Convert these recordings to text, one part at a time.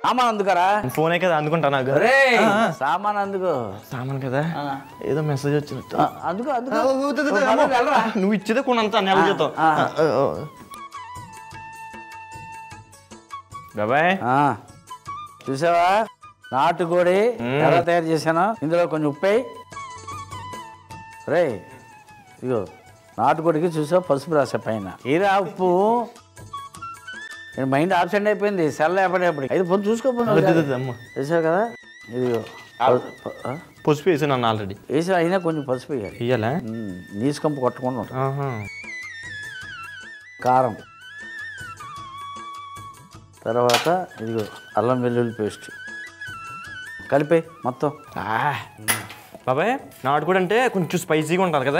సామాన్ అందుకరా ఫోనే కదా అందుకుంటా నాకు రే సామాన్ అందుకో సామాన్ కదా ఏదో మెసేజ్ వచ్చినట్టు ఆ, అందుకో అందుకో ఆ, వద్దు, వద్దు, వద్దు, పర్లేదు, అమ్మో. వెళ్ళరా. నువ్వు ఇచ్చేదే కొనంత నెల జీతం ఆ. ఆ, ఆ, ఆ. బాబాయ్ ఆ, చూసావా నాటుకోడి ఎలా తయారు చేశాను ఇందులో కొంచెం ఉప్పు వేయి. రే ఇగో నాటుకోడికి చూసావు పసుపు రాసా పైన ఈరా ఉప్పు నేను మైండ్ ఆబ్సెంట్ అయిపోయింది సెల్ ఎప్పటికప్పుడు అయితే పొద్దు చూసుకోపోయినా వద్దు, వద్దు, అమ్మ చూసావు కదా ఇదిగో ప- ఆ? పసుపు వేసాను అన్న ఆల్రెడీ వేసి అయినా కొంచెం పసుపు వేయాలి ఇయ్యాలా ఉమ్, నీసు కంపు కొట్టకుండా ఉంటుంది ఆహా. కారం తర్వాత ఇదిగో అల్లం వెల్లుల్లి పేస్ట్ కలిపే మొత్తం ఆ. బాబాయ్ నాటుకోడి అంటే కొంచెం స్పైసీగా ఉండాలి కదా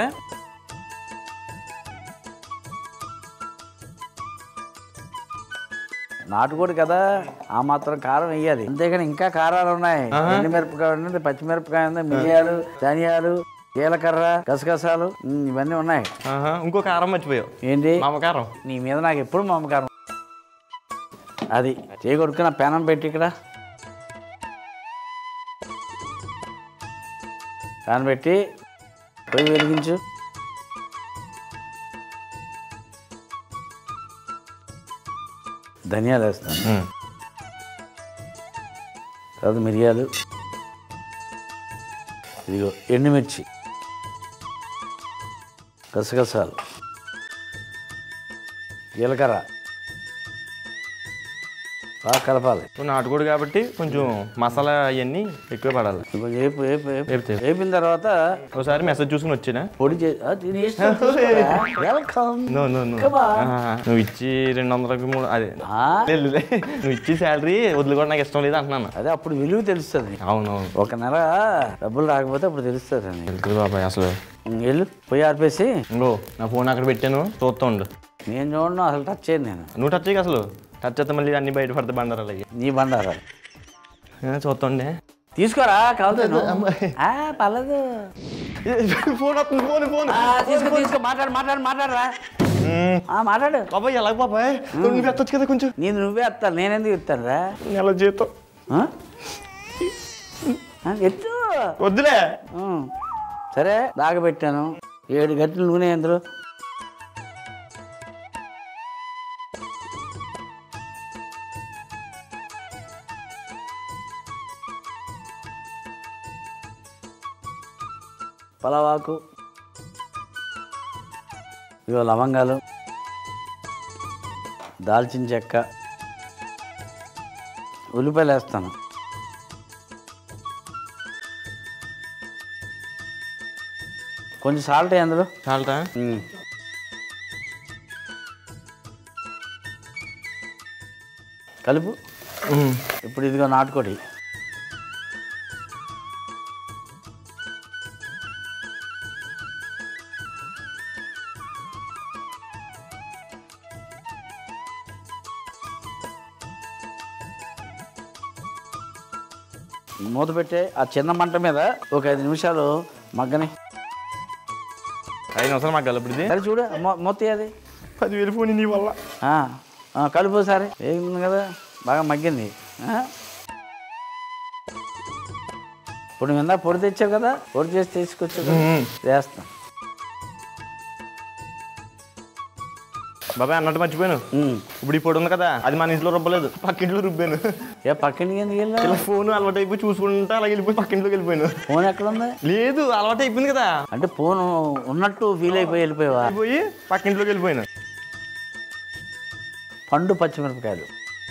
నాటుకోడి కదా ఆ మాత్రం కారం వేయాలి అంతేగాని ఇంకా కారాలు ఉన్నాయి ఎండుమిరపకాయ ఉంది పచ్చిమిరపకాయ ఉంది మిరియాలు ధనియాలు జీలకర్ర గసగసాలు ఉమ్, ఇవన్నీ ఉన్నాయి ఆహా. ఇంకో కారం మర్చిపోయావు ఏంటి మామకారం నీ మీద నాకు ఎప్పుడు మమకారం అది చేయగొడుకు నా పెనం పెట్టి ఇక్కడ పెనం పెట్టి పొయ్యి వెలిగించు ధనియాలు వేస్తాను ఉమ్. తర్వాత మిరియాలు ఇదిగో ఎండుమిర్చి గసగసాలు జీలకర్ర బాగా కలపాలి ఇప్పుడు నాటుకోడి కాబట్టి కొంచెం మసాలా అవన్నీ ఎక్కువ పడాలి ఇప్పుడు వేపు వేపు వేపు వేపుతే. వేపిన తర్వాత ఒకసారి మెసేజ్ చూసుకుని వచ్చినా పొడి చే ఆ, దీని ఇష్టం చూసుకోరా. Welcome no no no Come on. నువ్వు ఇచ్చి రెండు వందలకి మూడు అదే ఆ, లేదు, లేదు. నువ్వు ఇచ్చి శాలరీ వదులుకోవడం నాకు ఇష్టం లేదు అంటున్నాను అదే అప్పుడు విలువ తెలుస్తుంది అవును అవును ఒక నెల డబ్బులు రాకపోతే అప్పుడు తెలుస్తుంది అని తెలుసు బాబాయ్ అసలు వెళ్ళు పొయ్యి ఆర్పేసి ఇంకో నా ఫోన్ అక్కడ పెట్టాను చూస్తూ ఉండు నేను చూడను అసలు టచ్ చేయను నేను నువ్వు టచ్ చేయకు అసలు టచ్ చేస్తే మళ్ళీ అన్ని బయట పడతాయి బండారాలు అయ్యి నీ బండారా చూస్తుండే తీసుకోరా కాదు పర్లేదు ఫోన్ వస్తుంది ఫోన్ ఫోన్ ఆ, తీసుకో తీసుకో మాట్లాడు మాట్లాడు మాట్లాడరా ఆ, మాట్లాడు బాబాయ్ ఎలా బాబాయ్ నువ్వు పెట్టొచ్చు కదా కొంచెం నేను నువ్వే ఎత్తాను నేనెందుకు ఎత్తాను రా నెల జీతం ఆ? ఆ, ఎత్తు వద్దులే ఉం. సరే దాగబెట్టాను ఏడు గంటలు నూనె ఎందులో పలవాకు ఇవో లవంగాలు దాల్చిన చెక్క ఉల్లిపాయలు వేస్తాను కొంచెం సాల్ట్ అందులో చాలరా కలుపు ఇప్పుడు ఇదిగో నాటుకోడి మూత పెట్టే ఆ చిన్న మంట మీద ఒక ఐదు నిమిషాలు మగ్గని ఐదు నిమిషాలు మాకు ఇప్పుడు ఇది సరే చూడు మొ- మూత అది పదివేలు ఫోన్ నీ వల్ల ఆ, ఆ, కలుపు సరే వేగింది కదా బాగా మగ్గింది ఆ? ఇప్పుడు నువ్వు ఇందాక పొడి తెచ్చావు కదా పొడి చేసి తీసుకొచ్చావు కదా వేస్తా బాబాయ్ అన్నట్టు మర్చిపోయాను ఉమ్. ఇప్పుడు ఈ పొడి ఉంది కదా అది మన ఇంట్లో రుబ్బలేదు పక్కింట్లో రుబ్బాను ఏ పక్కన ఎందుకు వెళ్ళా ఇలా ఫోన్ అలవాటు అయిపోయి చూసుకుంటా అలా వెళ్ళిపోయి పక్కింట్లోకి వెళ్ళిపోయాను ఫోన్ ఎక్కడ ఉంది లేదు అలవాటు అయిపోయింది కదా అంటే ఫోన్ ఉన్నట్టు ఫీల్ అయిపోయి వెళ్ళిపోయావా వెళ్ళిపోయి పక్కింట్లోకి వెళ్ళిపోయాను పండు పచ్చిమిరపకాయలు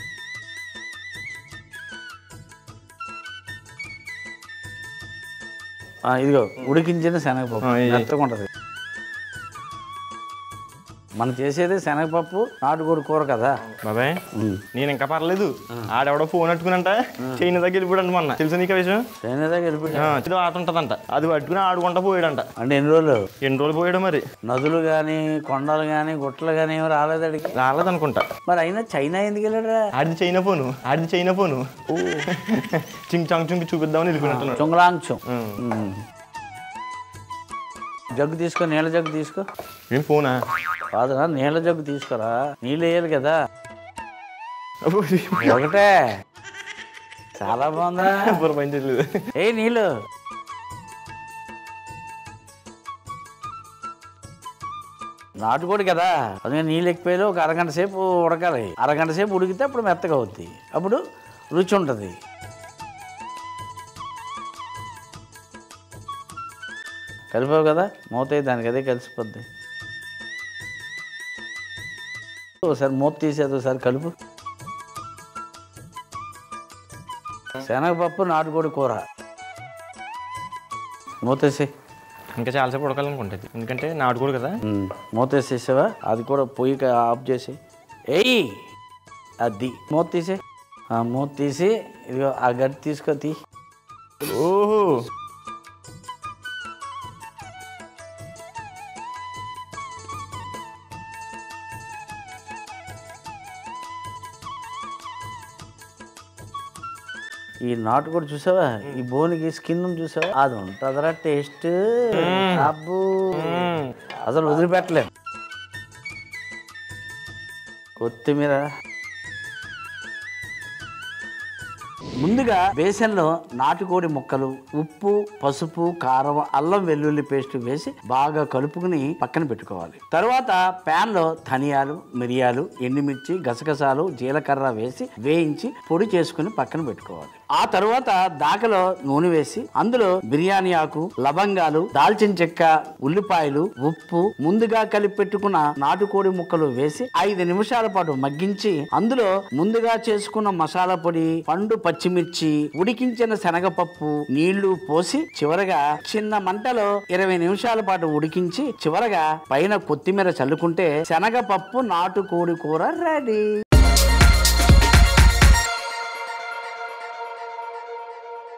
ఆ, ఇదిగో ఉడికించిన శనగపప్పు ఆ, ఇది. మెత్తగా ఉంటుంది మనం చేసేది శనగపప్పు నాటుకోడి కూర కదా బాబాయ్ నేను ఇంకా పర్లేదు ఆడెవడో ఫోన్ పట్టుకునంట చైనా దగ్గర వెళ్ళిపోయాడు మొన్న తెలుసు నీకు ఆ విషయం శనగ వెళ్ళిపోయా ఆ, ఏదో ఆట ఉంటదంట అది పట్టుకుని ఆడుకుంటా పోయాడంట అంటే ఎన్ని రోజులు ఎన్ని రోజులు పోయాడు మరి నదులు కానీ కొండలు కానీ గుట్టలు కానీ ఏమి రాలేదు అడిగి రాలేదనుకుంటా మరి అయినా చైనా ఎందుకు వెళ్ళాడురా ఆడిది చైనా ఫోను ఆడిది చైనా ఫోను చింగ్ చాంగ్ చింగ్ చూపిద్దామని వెళ్ళిపోయినట్టున్నాడు చొంగలాంచం ఉమ్. జగ్గు తీసుకో నీళ్ళ జగ్గు తీసుకో ఏం ఫోనా కాదురా నీళ్ళ జగ్గు తీసుకోరా నీళ్ళు వేయాలి కదా ఒకటే చాలా బాగుందా బుర్ర పని చేయలేదు ఏ నీళ్ళు నాటుకోడి కదా అందుకే నీళ్ళు ఎక్కువ ఒక అరగంట సేపు ఉడకాలి అరగంట సేపు ఉడికితే అప్పుడు మెత్తగా అవుద్ది అప్పుడు రుచి ఉంటుంది కలిపావు కదా మూత అయ్యి దానికి అదే కలిసిపోద్ది ఒకసారి మూత తీసేది ఒకసారి కలుపు శనగపప్పు నాటుకోడి కూర మూతేసి ఇంకా చాలాసేపు ఉడకాలనుకుంటుంది ఎందుకంటే నాటుకోడు కదా మూతేసేసావా అది కూడా పొయ్యి క- ఆఫ్ చేసి ఏయ్ అది మూత తీసే ఆ మూత తీసి ఇదిగో ఆ గడ్డి తీసుకో తీ ఓహో ఈ నాటు కూడా చూసావా ఈ బోనికి స్కిన్ చూసావా అది ఉంటుందిరా టేస్ట్ అబ్బు అసలు వదిలిపెట్టలేం కొత్తిమీర ముందుగా బేసన్లో నాటుకోడి ముక్కలు ఉప్పు పసుపు కారం అల్లం వెల్లుల్లి పేస్ట్ వేసి బాగా కలుపుకుని పక్కన పెట్టుకోవాలి తర్వాత pan లో ధనియాలు మిరియాలు ఎండుమిర్చి గసగసాలు జీలకర్ర వేసి వేయించి పొడి చేసుకుని పక్కన పెట్టుకోవాలి ఆ తర్వాత దాకలో నూనె వేసి అందులో బిర్యానీ ఆకు లవంగాలు దాల్చిన చెక్క ఉల్లిపాయలు ఉప్పు ముందుగా కలిపి పెట్టుకున్న నాటుకోడి ముక్కలు వేసి ఐదు నిమిషాల పాటు మగ్గించి అందులో ముందుగా చేసుకున్న మసాలా పొడి పండు పచ్చిమిర్చి ఉడికించిన శనగపప్పు నీళ్లు పోసి చివరగా చిన్న మంటలో ఇరవై నిమిషాల పాటు ఉడికించి చివరగా పైన కొత్తిమీర చల్లుకుంటే శనగపప్పు నాటుకోడి కూర రెడీ